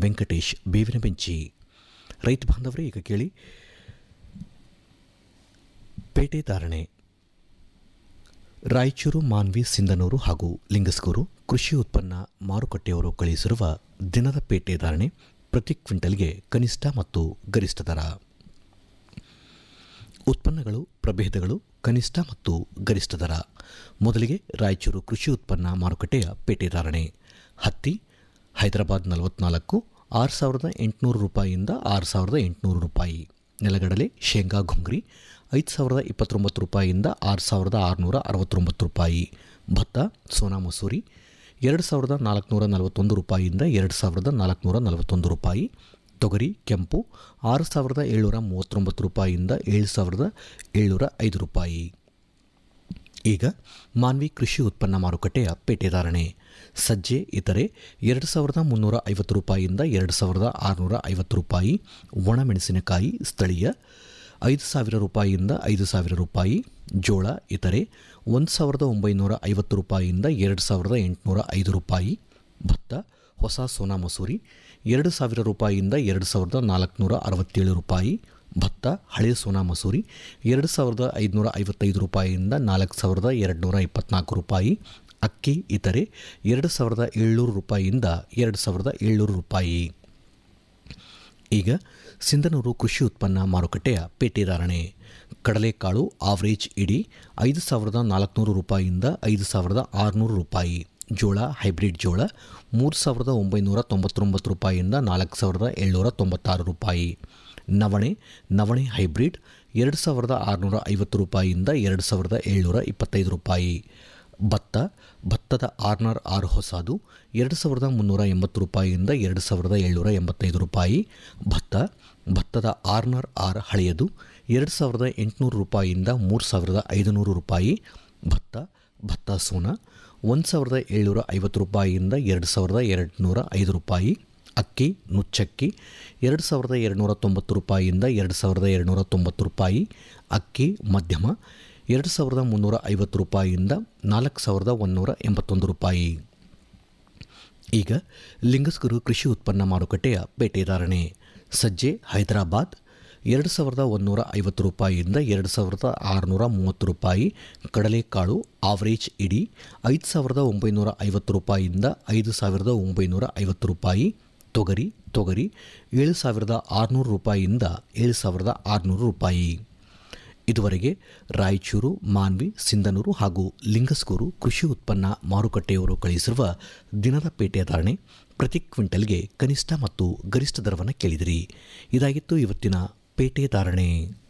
ವೆಂಕಟೇಶ್ ಬೇವಿನ ಬೆಂಚಿ ರೈತ ಬಾಂಧವರೇ ಈಗ ಕೇಳಿ ಪೇಟೆ ಧಾರಣೆ ರಾಯಚೂರು ಮಾನ್ವಿ ಸಿಂಧನೂರು ಹಾಗೂ ಲಿಂಗಸ್ಗೂರು ಕೃಷಿ ಉತ್ಪನ್ನ ಮಾರುಕಟ್ಟೆಯವರು ಕಳುಹಿಸಿರುವ ದಿನದ ಪೇಟೆ ಧಾರಣೆ ಪ್ರತಿ ಕ್ವಿಂಟಲ್ಗೆ ಕನಿಷ್ಠ ಮತ್ತು ಗರಿಷ್ಠ ದರ ಉತ್ಪನ್ನಗಳು ಪ್ರಭೇದಗಳು ಕನಿಷ್ಠ ಮತ್ತು ಗರಿಷ್ಠ ದರ ಮೊದಲಿಗೆ ರಾಯಚೂರು ಕೃಷಿ ಉತ್ಪನ್ನ ಮಾರುಕಟ್ಟೆಯ ಪೇಟೆ ಧಾರಣೆ ಹತ್ತಿ ಹೈದರಾಬಾದ್ ನಲವತ್ನಾಲ್ಕು ಆರು ಸಾವಿರದ ಎಂಟುನೂರು ರೂಪಾಯಿಯಿಂದ ಆರು ಸಾವಿರದ ಎಂಟುನೂರು ರೂಪಾಯಿ ನೆಲಗಡಲೆ ಶೇಂಗಾ ಘುಂಗ್ರಿ ಐದು ಸಾವಿರದ ಇಪ್ಪತ್ತೊಂಬತ್ತು ರೂಪಾಯಿಯಿಂದ ಆರು ಸಾವಿರದ ಆರುನೂರ ಅರವತ್ತೊಂಬತ್ತು ರೂಪಾಯಿ ಭತ್ತ ಸೋನಾ ಮಸೂರಿ ಎರಡು ಸಾವಿರದ ನಾಲ್ಕುನೂರ ನಲವತ್ತೊಂದು ರೂಪಾಯಿಯಿಂದ ಎರಡು ಸಾವಿರದ ನಾಲ್ಕುನೂರ ನಲವತ್ತೊಂದು ರೂಪಾಯಿ ತೊಗರಿ ಕೆಂಪು ಆರು ಸಾವಿರದ ಏಳ್ನೂರ ಮೂವತ್ತೊಂಬತ್ತು ರೂಪಾಯಿಯಿಂದ ಏಳು ಸಾವಿರದ ಏಳ್ನೂರ ಐದು ರೂಪಾಯಿ ಈಗ ಮಾನ್ವಿ ಕೃಷಿ ಉತ್ಪನ್ನ ಮಾರುಕಟ್ಟೆಯ ಪೇಟೆ ಧಾರಣೆ ಸಜ್ಜೆ ಇತರೆ ಎರಡು ಸಾವಿರದ ಮುನ್ನೂರ ಐವತ್ತು ರೂಪಾಯಿಯಿಂದ ಎರಡು ಸಾವಿರದ ಆರುನೂರ ಐವತ್ತು ರೂಪಾಯಿ ಒಣಮೆಣಸಿನಕಾಯಿ ಸ್ಥಳೀಯ ಐದು ಸಾವಿರ ರೂಪಾಯಿಯಿಂದ ಐದು ಸಾವಿರ ರೂಪಾಯಿ ಜೋಳ ಇತರೆ ಒಂದು ಸಾವಿರದ ಒಂಬೈನೂರ ಐವತ್ತು ರೂಪಾಯಿಯಿಂದ ಎರಡು ಸಾವಿರದ ಎಂಟುನೂರ ಐದು ರೂಪಾಯಿ ಭತ್ತ ಹೊಸ ಸೋನಾ ಮಸೂರಿ ಎರಡು ಸಾವಿರ ರೂಪಾಯಿಯಿಂದ ಎರಡು ಸಾವಿರದ ನಾಲ್ಕುನೂರ ಅರವತ್ತೇಳು ರೂಪಾಯಿ ಭತ್ತ ಹಳೆ ಸೋನಾ ಮಸೂರಿ ಎರಡು ಸಾವಿರದ ಐದುನೂರ ಐವತ್ತೈದು ರೂಪಾಯಿಯಿಂದ ನಾಲ್ಕು ಸಾವಿರದ ಎರಡುನೂರ ಇಪ್ಪತ್ತ್ನಾಲ್ಕು ರೂಪಾಯಿ ಅಕ್ಕಿ ಇತರೆ ಎರಡು ಸಾವಿರದ ಏಳ್ನೂರು ರೂಪಾಯಿಯಿಂದ ಎರಡು ಸಾವಿರದ ಏಳ್ನೂರು ರೂಪಾಯಿ ಈಗ ಸಿಂಧನೂರು ಕೃಷಿ ಉತ್ಪನ್ನ ಮಾರುಕಟ್ಟೆಯ ಪೇಟೆ ಧಾರಣೆ ಕಡಲೆಕಾಳು ಆವರೇಜ್ ಇಡಿ ಐದು ಸಾವಿರದ ನಾಲ್ಕುನೂರು ರೂಪಾಯಿಯಿಂದ ಐದು ಸಾವಿರದ ಆರುನೂರು ರೂಪಾಯಿ ಜೋಳ ಹೈಬ್ರಿಡ್ ಜೋಳ ಮೂರು ಸಾವಿರದ ಒಂಬೈನೂರ ತೊಂಬತ್ತೊಂಬತ್ತು ರೂಪಾಯಿಯಿಂದ ನಾಲ್ಕು ಸಾವಿರದ ಏಳ್ನೂರ ತೊಂಬತ್ತಾರು ರೂಪಾಯಿ ನವಣೆ ನವಣೆ ಹೈಬ್ರಿಡ್ ಎರಡು ಸಾವಿರದ ಆರುನೂರ ಐವತ್ತು ರೂಪಾಯಿಯಿಂದ ಎರಡು ಸಾವಿರದ ಏಳ್ನೂರ ಇಪ್ಪತ್ತೈದು ರೂಪಾಯಿ ಭತ್ತ ಭತ್ತದ ಆರ್ನರ್ ಆರು ಹೊಸದು ಎರಡು ಸಾವಿರದ ಮುನ್ನೂರ ಎಂಬತ್ತು ರೂಪಾಯಿಯಿಂದ ಎರಡು ಸಾವಿರದ ಏಳ್ನೂರ ಎಂಬತ್ತೈದು ರೂಪಾಯಿ ಭತ್ತ ಭತ್ತದ ಆರ್ನರ್ ಆರ್ ಹಳೆಯದು ಎರಡು ಸಾವಿರದ ಎಂಟುನೂರು ರೂಪಾಯಿಯಿಂದ ಮೂರು ಸಾವಿರದ ಐದುನೂರು ರೂಪಾಯಿ ಭತ್ತ ಭತ್ತ ಸೋನಾ ಒಂದು ಸಾವಿರದ ಏಳ್ನೂರ ಐವತ್ತು ರೂಪಾಯಿಯಿಂದ ಎರಡು ಸಾವಿರದ ಎರಡು ನೂರ ಐದು ರೂಪಾಯಿ ಅಕ್ಕಿ ನುಚ್ಚಕ್ಕಿ ಎರಡು ಸಾವಿರದ ಎರಡುನೂರ ತೊಂಬತ್ತು ರೂಪಾಯಿಯಿಂದ ಎರಡು ಸಾವಿರದ ಎರಡುನೂರ ತೊಂಬತ್ತು ರೂಪಾಯಿ ಅಕ್ಕಿ ಮಧ್ಯಮ ಎರಡು ಸಾವಿರದ ಮುನ್ನೂರ ಐವತ್ತು ರೂಪಾಯಿಯಿಂದ ನಾಲ್ಕು ಸಾವಿರದ ಒಂದುನೂರ ಎಂಬತ್ತೊಂದು ರೂಪಾಯಿ ಈಗ ಲಿಂಗಸ್ಗುರು ಕೃಷಿ ಉತ್ಪನ್ನ ಮಾರುಕಟ್ಟೆಯ ಪೇಟೆ ಧಾರಣೆ ಸಜ್ಜೆ ಹೈದರಾಬಾದ್ ಎರಡು ಸಾವಿರದ ಒಂದುನೂರ ಐವತ್ತು ರೂಪಾಯಿಯಿಂದ ಎರಡು ಸಾವಿರದ ಆರುನೂರ ಮೂವತ್ತು ರೂಪಾಯಿ ಕಡಲೆಕಾಳು ಆವರೇಜ್ ಇಡಿ ಐದು ಸಾವಿರದ ಒಂಬೈನೂರ ಐವತ್ತು ರೂಪಾಯಿಯಿಂದ ಐದು ಸಾವಿರದ ಒಂಬೈನೂರ ಐವತ್ತು ರೂಪಾಯಿ ತೊಗರಿ ತೊಗರಿ ಏಳು ಸಾವಿರದ ಆರುನೂರು ರೂಪಾಯಿಯಿಂದ ಏಳು ಸಾವಿರದ ಆರುನೂರು ರೂಪಾಯಿ ಇದುವರೆಗೆ ರಾಯಚೂರು ಮಾನ್ವಿ ಸಿಂಧನೂರು ಹಾಗೂ ಲಿಂಗಸ್ಗೂರು ಕೃಷಿ ಉತ್ಪನ್ನ ಮಾರುಕಟ್ಟೆಯವರು ಕಳುಹಿಸಿರುವ ದಿನದ ಪೇಟೆಯ ಧಾರಣೆ ಪ್ರತಿ ಕ್ವಿಂಟಲ್ಗೆ ಕನಿಷ್ಠ ಮತ್ತು ಗರಿಷ್ಠ ದರವನ್ನು ಕೇಳಿದಿರಿ ಇದಾಗಿತ್ತು ಇವತ್ತಿನ ಪೇಟೆ ಧಾರಣೆ